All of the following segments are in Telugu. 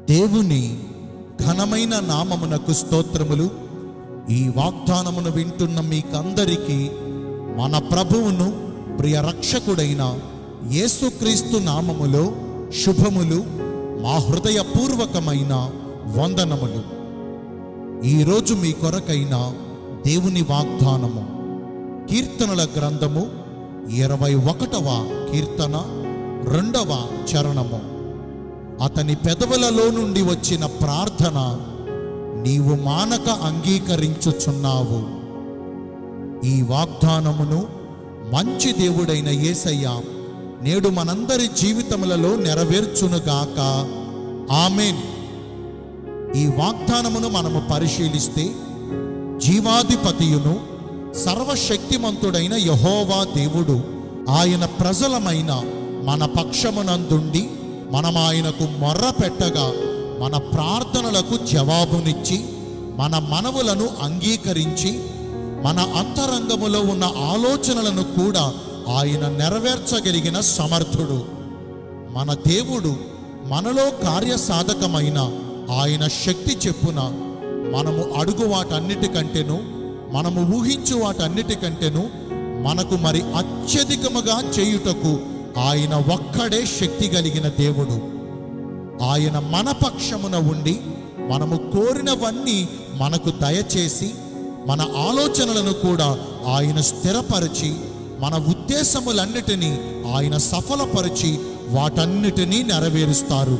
దేవుని ఘనమైన నామమునకు స్తోత్రములు ఈ వాగ్దానమును వింటున్న మీకందరికీ మన ప్రభువును ప్రియ రక్షకుడైన యేసుక్రీస్తు నామములో శుభములు మా హృదయపూర్వకమైన వందనములు ఈరోజు మీ కొరకైన దేవుని వాగ్దానము కీర్తనల గ్రంథము ఇరవై ఒకటవ కీర్తన రెండవ చరణము అతని పెదవులలో నుండి వచ్చిన ప్రార్థన నీవు మానక అంగీకరించుచున్నావు ఈ వాగ్దానమును మంచి దేవుడైన యేసయ్య నేడు మనందరి జీవితములలో నెరవేర్చునుగాక ఆమెన్ ఈ వాగ్దానమును మనము పరిశీలిస్తే జీవాధిపతియును సర్వశక్తిమంతుడైన యహోవా దేవుడు ఆయన ప్రజలమైన మన పక్షమునందుండి మనం ఆయనకు మొర్ర పెట్టగా మన ప్రార్థనలకు జవాబునిచ్చి మన మనవులను అంగీకరించి మన అంతరంగములో ఉన్న ఆలోచనలను కూడా ఆయన నెరవేర్చగలిగిన సమర్థుడు మన దేవుడు మనలో కార్యసాధకమైన ఆయన శక్తి చెప్పున మనము అడుగు వాటన్నిటికంటేను మనము ఊహించు వాటన్నిటికంటేను మనకు మరి అత్యధికముగా చేయుటకు ఆయన ఒక్కడే శక్తి కలిగిన దేవుడు ఆయన మన పక్షమున ఉండి మనము కోరినవన్నీ మనకు దయచేసి మన ఆలోచనలను కూడా ఆయన స్థిరపరిచి మన ఉద్దేశములన్నిటినీ ఆయన సఫలపరిచి వాటన్నిటినీ నెరవేరుస్తారు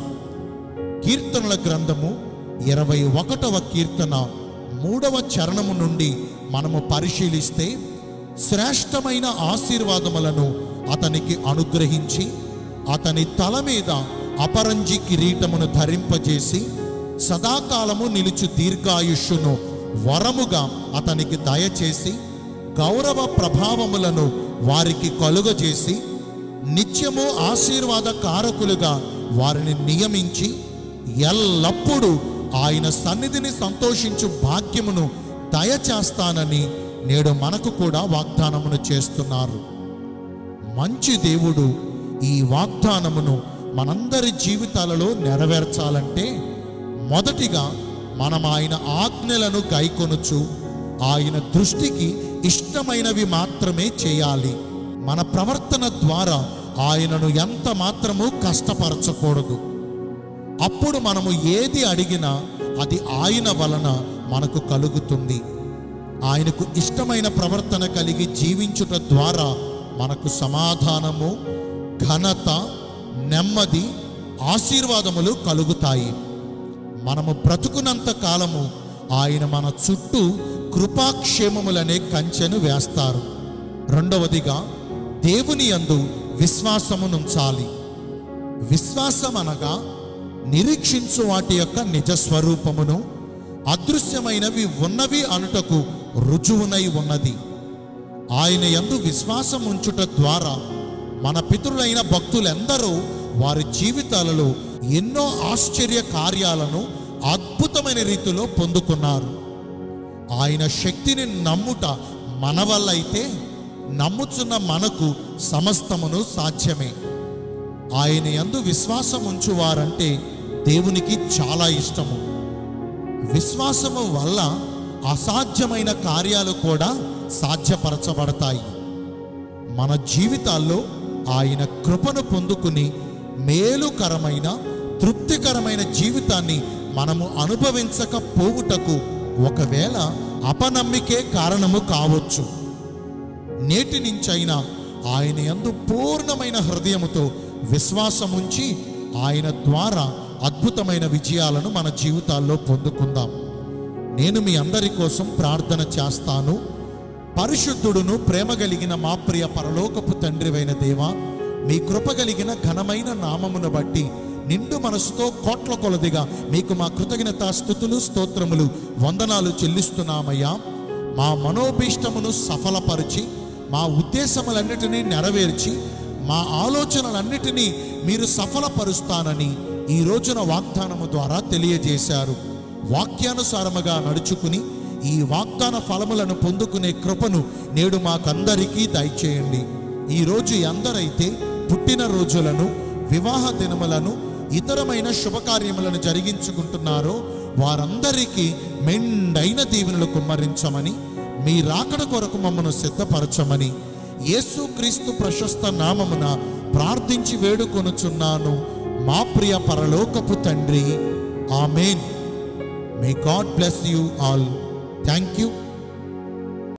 కీర్తనల గ్రంథము ఇరవై ఒకటవ కీర్తన మూడవ చరణము నుండి మనము పరిశీలిస్తే శ్రేష్టమైన ఆశీర్వాదములను అతనికి అనుగ్రహించి అతని తల మీద అపరంజి కిరీటమును ధరింపజేసి సదాకాలము నిలుచు దీర్ఘాయుష్యును వరముగా అతనికి దయచేసి గౌరవ ప్రభావములను వారికి కలుగజేసి నిత్యము ఆశీర్వాద కారకులుగా వారిని నియమించి ఎల్లప్పుడూ ఆయన సన్నిధిని సంతోషించు భాగ్యమును దయచేస్తానని నేడు మనకు కూడా వాగ్దానమును చేస్తున్నారు మంచి దేవుడు ఈ వాగ్దానమును మనందరి జీవితాలలో నెరవేర్చాలంటే మొదటిగా మనం ఆయన ఆజ్ఞలను గైకొనుచు ఆయన దృష్టికి ఇష్టమైనవి మాత్రమే చేయాలి మన ప్రవర్తన ద్వారా ఆయనను ఎంత మాత్రము కష్టపరచకూడదు అప్పుడు మనము ఏది అడిగినా అది ఆయన వలన మనకు కలుగుతుంది ఆయనకు ఇష్టమైన ప్రవర్తన కలిగి జీవించుట ద్వారా మనకు సమాధానము ఘనత నెమ్మది ఆశీర్వాదములు కలుగుతాయి మనము బ్రతుకునంత కాలము ఆయన మన చుట్టూ కృపాక్షేమములనే కంచెను వేస్తారు రెండవదిగా దేవుని యందు విశ్వాసమునుంచాలి విశ్వాసం అనగా నిరీక్షించు వాటి యొక్క నిజ స్వరూపమును అదృశ్యమైనవి ఉన్నవి అనుటకు రుజువునై ఉన్నది ఆయన యందు విశ్వాసం ఉంచుట ద్వారా మన పితరులైన భక్తులెందరూ వారి జీవితాలలో ఎన్నో ఆశ్చర్య కార్యాలను అద్భుతమైన రీతిలో పొందుకున్నారు ఆయన శక్తిని నమ్ముట మన వల్ల అయితే నమ్ముచున్న మనకు సమస్తమును సాధ్యమే ఆయన యందు విశ్వాసం ఉంచువారంటే దేవునికి చాలా ఇష్టము విశ్వాసము వల్ల అసాధ్యమైన కార్యాలు కూడా సాధ్యపరచబడతాయి మన జీవితాల్లో ఆయన కృపను పొందుకుని మేలుకరమైన తృప్తికరమైన జీవితాన్ని మనము అనుభవించకపోవుటకు ఒకవేళ అపనమ్మికే కారణము కావచ్చు నేటి నుంచైనా ఆయన యందు పూర్ణమైన హృదయముతో విశ్వాసముంచి ఆయన ద్వారా అద్భుతమైన విజయాలను మన జీవితాల్లో పొందుకుందాం నేను మీ అందరి కోసం ప్రార్థన చేస్తాను పరిశుద్ధుడును ప్రేమ కలిగిన మా ప్రియ పరలోకపు తండ్రివైన దేవా మీ కృప కలిగిన ఘనమైన నామమును బట్టి నిండు మనసుతో కోట్ల కొలదిగా మీకు మా కృతజ్ఞత స్థుతులు స్తోత్రములు వందనాలు చెల్లిస్తున్నామయ్యా మా మనోభీష్టమును సఫలపరిచి మా ఉద్దేశములన్నిటినీ నెరవేర్చి మా ఆలోచనలన్నిటినీ మీరు సఫలపరుస్తానని ఈ రోజున వాగ్దానము ద్వారా తెలియజేశారు వాక్యానుసారముగా నడుచుకుని ఈ వాగ్దాన ఫలములను పొందుకునే కృపను నేడు మాకందరికీ దయచేయండి ఈరోజు ఎందరైతే పుట్టిన రోజులను వివాహ దినములను ఇతరమైన శుభకార్యములను జరిగించుకుంటున్నారో వారందరికీ మెండైన దీవెనలు కుమ్మరించమని మీ రాకడ కొరకు మమ్మను సిద్ధపరచమని యేసుక్రీస్తు ప్రశస్త నామమున ప్రార్థించి వేడుకొనుచున్నాను మా ప్రియ పరలోకపు తండ్రి amen may God bless you all thank you